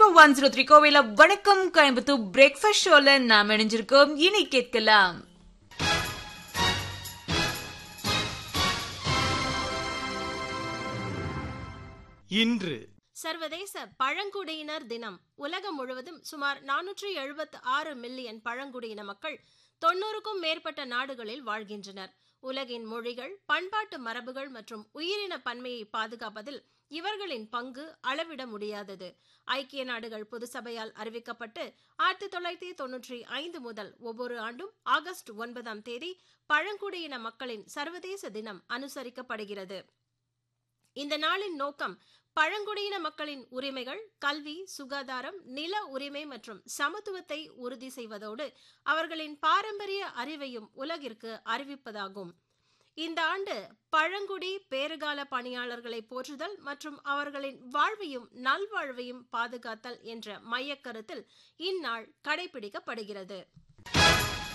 rainbow one zero three கோவையில வணக்கம் Coimbatore breakfast ஷோல நாம் இணைஞ்சிருக்கோம் இனி கேட்கலாம் இன்று சர்வதேச பழங்குடியினர் தினம் உலகம் முழுவதும் சுமார் நானூற்றி எழுபத்து ஆறு மில்லியன் பழங்குடியின மக்கள் தொன்னூறுக்கும் மேற்பட்ட நாடுகளில் வாழ்கின்றனர் உலகின் மொழிகள் பண்பாட்டு மரபுகள் மற்றும் உயிரின பன்மையை பாதுகாப்பதில் இவர்களின் பங்கு அளவிட முடியாதது ஐக்கிய நாடுகள் பொதுசபையால் அறிவிக்கப்பட்டு ஆயிரத்தி தொள்ளாயிரத்தி தொன்னூற்றி ஐந்து முதல் ஒவ்வொரு ஆண்டும் ஆகஸ்ட் ஒன்பதாம் தேதி பழங்குடியின மக்களின் சர்வதேச தினம் அனுசரிக்கப்படுகிறது இந்த நாளின் நோக்கம் பழங்குடியின மக்களின் உரிமைகள் கல்வி சுகாதாரம் நில உரிமை மற்றும் சமத்துவத்தை உறுதி செய்வதோடு அவர்களின் பாரம்பரிய அறிவையும் உலகிற்கு அறிவிப்பதாகும் இந்த ஆண்டு பழங்குடி பேறுகால பணியாளர்களை போற்றுதல் மற்றும் அவர்களின் வாழ்வையும் நல்வாழ்வையும் பாதுகாத்தல் என்ற மையக்கருத்தில் இந்நாள் கடைபிடிக்கப்படுகிறது